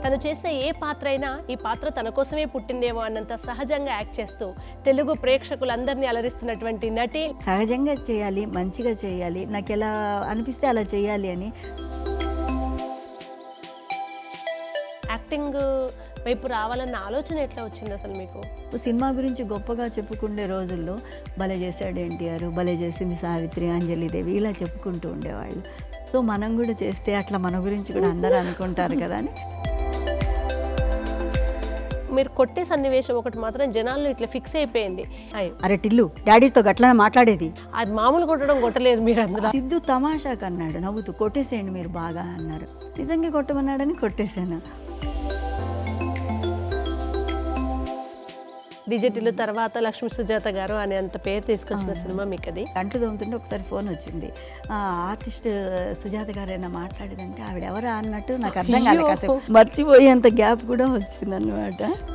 తను చేసే ఏ పాత్ర అయినా ఈ పాత్ర తన కోసమే పుట్టిందేమో అన్నంత సహజంగా యాక్ట్ చేస్తూ తెలుగు ప్రేక్షకులందరినీ అలరిస్తున్నటువంటి నటి సహజంగా చేయాలి మంచిగా చేయాలి నాకు ఎలా అనిపిస్తే అలా చేయాలి అని యాక్టింగ్ వైపు రావాలన్న ఆలోచన ఎట్లా వచ్చింది అసలు మీకు సినిమా గురించి గొప్పగా చెప్పుకునే రోజుల్లో భలే చేశాడు ఎన్టీఆర్ భలే చేసింది సావిత్రి అంజలిదేవి ఇలా చెప్పుకుంటూ ఉండేవాళ్ళు సో మనం కూడా చేస్తే అట్లా మన గురించి కూడా అందరూ అనుకుంటారు కదా అని మీరు కొట్టే సన్నివేశం ఒకటి మాత్రం జనాల్లో ఇట్లా ఫిక్స్ అయిపోయింది అయ్, అరే టిల్లు డాడీతో గట్లా మాట్లాడేది అది మామూలు కొట్టడం కొట్టలేదు మీరు అందరూ సిద్ధు తమాషాకు అన్నాడు నవ్వుతూ కొట్టేసేయండి మీరు బాగా అన్నారు నిజంగా కొట్టమన్నాడని కొట్టేశాను డిజిటల్ తర్వాత లక్ష్మీ సుజాత గారు అనే అంత పేరు తీసుకొచ్చిన సినిమా మీకు అది కంట్లు తోముతుంటే ఒకసారి ఫోన్ వచ్చింది ఆ ఆర్టిస్ట్ సుజాత గారైనా మాట్లాడేదంటే ఆవిడ ఎవరా అన్నట్టు నాకు అర్థం కాలేదు కాసేపు మర్చిపోయేంత గ్యాప్ కూడా వచ్చిందన్నమాట